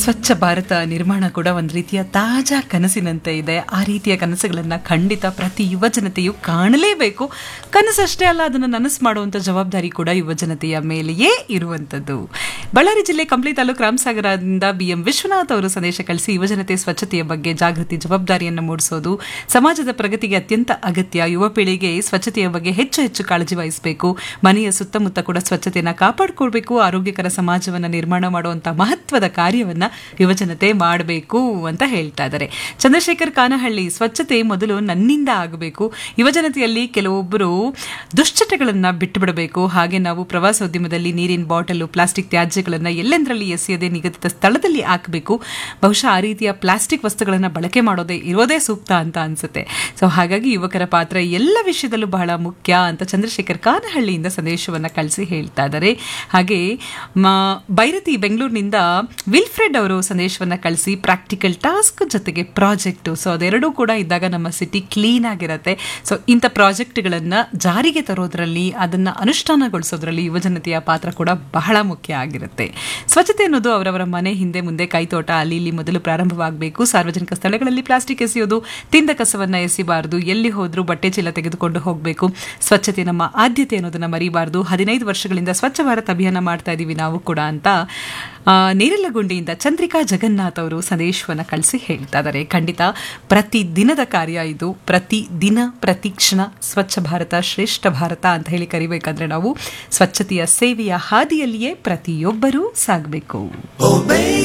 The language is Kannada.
ಸ್ವಚ್ಛ ಭಾರತ ನಿರ್ಮಾಣ ಕೂಡ ಒಂದು ರೀತಿಯ ತಾಜಾ ಕನಸಿನಂತೆ ಇದೆ ಆ ರೀತಿಯ ಕನಸುಗಳನ್ನು ಖಂಡಿತ ಪ್ರತಿ ಯುವ ಜನತೆಯು ಕಾಣಲೇಬೇಕು ಕನಸಷ್ಟೇ ಅಲ್ಲ ಅದನ್ನು ನನಸು ಮಾಡುವಂಥ ಜವಾಬ್ದಾರಿ ಕೂಡ ಯುವ ಜನತೆಯ ಮೇಲೆಯೇ ಇರುವಂಥದ್ದು ಬಳ್ಳಾರಿ ಜಿಲ್ಲೆ ಕಂಪ್ಲಿ ತಾಲೂಕು ರಾಮಸಾಗರದಿಂದ ಬಿ ಎಂ ವಿಶ್ವನಾಥ್ ಅವರು ಸಂದೇಶ ಕಳಿಸಿ ಯುವಜನತೆ ಸ್ವಚ್ಛತೆಯ ಬಗ್ಗೆ ಜಾಗೃತಿ ಜವಾಬ್ದಾರಿಯನ್ನು ಮೂಡಿಸೋದು ಸಮಾಜದ ಪ್ರಗತಿಗೆ ಅತ್ಯಂತ ಅಗತ್ಯ ಯುವ ಪೀಳಿಗೆ ಸ್ವಚ್ಛತೆಯ ಬಗ್ಗೆ ಹೆಚ್ಚು ಹೆಚ್ಚು ಕಾಳಜಿ ವಹಿಸಬೇಕು ಮನೆಯ ಸುತ್ತಮುತ್ತ ಕೂಡ ಸ್ವಚ್ಛತೆಯನ್ನು ಕಾಪಾಡಿಕೊಳ್ಬೇಕು ಆರೋಗ್ಯಕರ ಸಮಾಜವನ್ನು ನಿರ್ಮಾಣ ಮಾಡುವಂಥ ಮಹತ್ವದ ಕಾರ್ಯವನ್ನ ಯುವಜನತೆ ಮಾಡಬೇಕು ಅಂತ ಹೇಳ್ತಾ ಇದ್ದಾರೆ ಚಂದ್ರಶೇಖರ್ ಕಾನಹಳ್ಳಿ ಸ್ವಚ್ಛತೆ ಮೊದಲು ನನ್ನಿಂದ ಆಗಬೇಕು ಯುವಜನತೆಯಲ್ಲಿ ಕೆಲವೊಬ್ಬರು ದುಶ್ಚಟಗಳನ್ನ ಬಿಟ್ಟು ಬಿಡಬೇಕು ಹಾಗೆ ನಾವು ಪ್ರವಾಸೋದ್ಯಮದಲ್ಲಿ ನೀರಿನ ಬಾಟಲು ಪ್ಲಾಸ್ಟಿಕ್ ತ್ಯಾಜ್ಯಗಳನ್ನು ಎಲ್ಲೆಂದರಲ್ಲಿ ಎಸೆಯದೆ ನಿಗದಿತ ಸ್ಥಳದಲ್ಲಿ ಹಾಕಬೇಕು ಬಹುಶಃ ಆ ರೀತಿಯ ಪ್ಲಾಸ್ಟಿಕ್ ವಸ್ತುಗಳನ್ನು ಬಳಕೆ ಮಾಡೋದೇ ಇರೋದೇ ಸೂಕ್ತ ಅಂತ ಅನ್ಸುತ್ತೆ ಸೊ ಹಾಗಾಗಿ ಯುವಕರ ಪಾತ್ರ ಎಲ್ಲ ವಿಷಯದಲ್ಲೂ ಬಹಳ ಮುಖ್ಯ ಅಂತ ಚಂದ್ರಶೇಖರ್ ಕಾನಹಳ್ಳಿಯಿಂದ ಸಂದೇಶವನ್ನು ಕಳಿಸಿ ಹೇಳ್ತಾ ಇದ್ದಾರೆ ಹಾಗೆ ಮ- ಬೈರತಿ ಬೆಂಗಳೂರಿನಿಂದ ವಿಲ್ಫ್ರೆಡ್ ಅವರು ಸಂದೇಶವನ್ನು ಕಳಿಸಿ ಪ್ರಾಕ್ಟಿಕಲ್ ಟಾಸ್ಕ್ ಜೊತೆಗೆ ಪ್ರಾಜೆಕ್ಟು ಸೊ ಅದೆರಡೂ ಕೂಡ ಇದ್ದಾಗ ನಮ್ಮ ಸಿಟಿ ಕ್ಲೀನ್ ಆಗಿರುತ್ತೆ ಸೊ ಇಂಥ ಪ್ರಾಜೆಕ್ಟ್ಗಳನ್ನು ಜಾರಿಗೆ ತರೋದ್ರಲ್ಲಿ ಅದನ್ನು ಅನುಷ್ಠಾನಗೊಳಿಸೋದ್ರಲ್ಲಿ ಯುವಜನತೆಯ ಪಾತ್ರ ಕೂಡ ಬಹಳ ಮುಖ್ಯ ಆಗಿರುತ್ತೆ ಸ್ವಚ್ಛತೆ ಅನ್ನೋದು ಅವರವರ ಮನೆ ಹಿಂದೆ ಮುಂದೆ ಕೈತೋಟ ಅಲ್ಲಿ ಇಲ್ಲಿ ಮೊದಲು ಪ್ರಾರಂಭವಾಗಬೇಕು ಸಾರ್ವಜನಿಕ ಸ್ಥಳಗಳಲ್ಲಿ ಪ್ಲಾಸ್ಟಿಕ್ ಎಸೆಯೋದು ತಿಂದ ಕಸವನ್ನು ಎಸಿಬಾರದು ಎಲ್ಲಿ ಹೋದ್ರೂ ಬಟ್ಟೆ ಚೀಲ ತೆಗೆದುಕೊಂಡು ಹೋಗಬೇಕು ಸ್ವಚ್ಛತೆ ನಮ್ಮ ಆದ್ಯತೆ ಅನ್ನೋದನ್ನ ಮರಿಬಾರದು ಹದಿನೈದು ವರ್ಷಗಳಿಂದ ಸ್ವಚ್ಛ ಭಾರತ್ ಅಭಿಯಾನ ಮಾಡ್ತಾ ಇದ್ದೀವಿ ನಾವು ಕೂಡ ಅಂತ ಆ, ನೇರಲಗುಂಡಿಯಿಂದ ಚಂದ್ರಿಕಾ ಜಗನ್ನಾಥ್ ಅವರು ಸಂದೇಶವನ್ನು ಕಳಿಸಿ ಹೇಳ್ತಾ ಇದ್ದಾರೆ ಖಂಡಿತ ಪ್ರತಿ ದಿನದ ಕಾರ್ಯ ಇದು ಪ್ರತಿ ದಿನ ಪ್ರತಿ ಕ್ಷಣ ಸ್ವಚ್ಛ ಭಾರತ ಶ್ರೇಷ್ಠ ಭಾರತ ಅಂತ ಹೇಳಿ ಕರಿಬೇಕಂದ್ರೆ ನಾವು ಸ್ವಚ್ಛತೆಯ ಸೇವೆಯ ಹಾದಿಯಲ್ಲಿಯೇ ಪ್ರತಿಯೊಬ್ಬರೂ ಸಾಗಬೇಕು Obey